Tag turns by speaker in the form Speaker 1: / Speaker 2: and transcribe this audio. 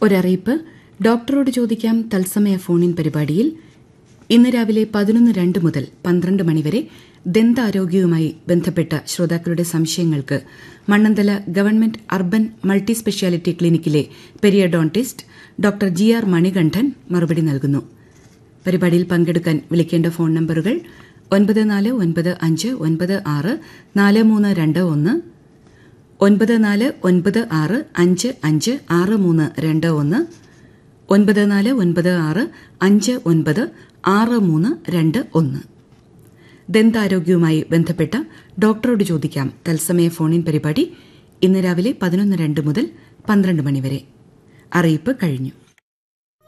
Speaker 1: ഒരറിയിപ്പ് ഡോക്ടറോട് ചോദിക്കാം തത്സമയ ഫോണിൻ പരിപാടിയിൽ ഇന്ന് രാവിലെ പതിനൊന്ന് രണ്ട് മുതൽ പന്ത്രണ്ട് മണിവരെ ദന്താരോഗ്യവുമായി ബന്ധപ്പെട്ട ശ്രോതാക്കളുടെ സംശയങ്ങൾക്ക് Mannanthala government urban multi speciality ക്ലിനിക്കിലെ periodontist doctor G R Manikandan മറുപടി നൽകുന്നു പരിപാടിയിൽ പങ്കെടുക്കാൻ വിളിക്കേണ്ട ഫോൺ നമ്പറുകൾ ഒൻപത് നാല് ഒൻപത് അഞ്ച് ഒൻപത് ആറ് നാല് മൂന്ന് രണ്ട് ഒന്ന് ഒൻപത് നാല് ഒൻപത് ആറ് അഞ്ച് അഞ്ച് ആറ് മൂന്ന് രണ്ട് ഒന്ന് ഒൻപത് നാല് ഒൻപത് ആറ് അഞ്ച് ഒൻപത് ആറ് മൂന്ന് രണ്ട് ഒന്ന് ദന്താരോഗ്യവുമായി ബന്ധപ്പെട്ട ഡോക്ടറോട് ചോദിക്കാം തത്സമയ ഫോണിൻ പരിപാടി ഇന്ന് രാവിലെ പതിനൊന്ന് രണ്ട് മുതൽ പന്ത്രണ്ട് മണിവരെ അറിയിപ്പ് കഴിഞ്ഞു